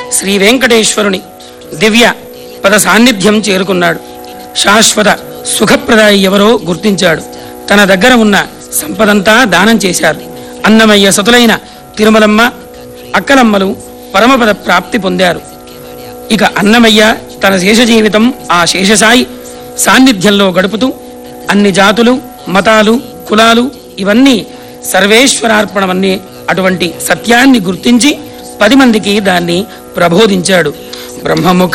శ్రీ వెంకటేశ్వరుని దివ్య పద సాన్నిధ్యం చేరుకున్నాడు శాశ్వత సుఖప్రదాయి ఎవరో గుర్తించాడు తన దగ్గర ఉన్న సంపదంతా దానం చేశారు అన్నమయ్య సతులైన తిరుమలమ్మ అక్కలమ్మలు పరమపద ప్రాప్తి పొందారు ఇక అన్నమయ్య తన శేష జీవితం ఆ శేషసాయి సాన్నిధ్యంలో గడుపుతూ అన్ని జాతులు మతాలు కులాలు ఇవన్నీ సర్వేశ్వరార్పణమన్నీ అటువంటి సత్యాన్ని గుర్తించి పది మందికి దాన్ని ప్రబోధించాడు బ్రహ్మముఖ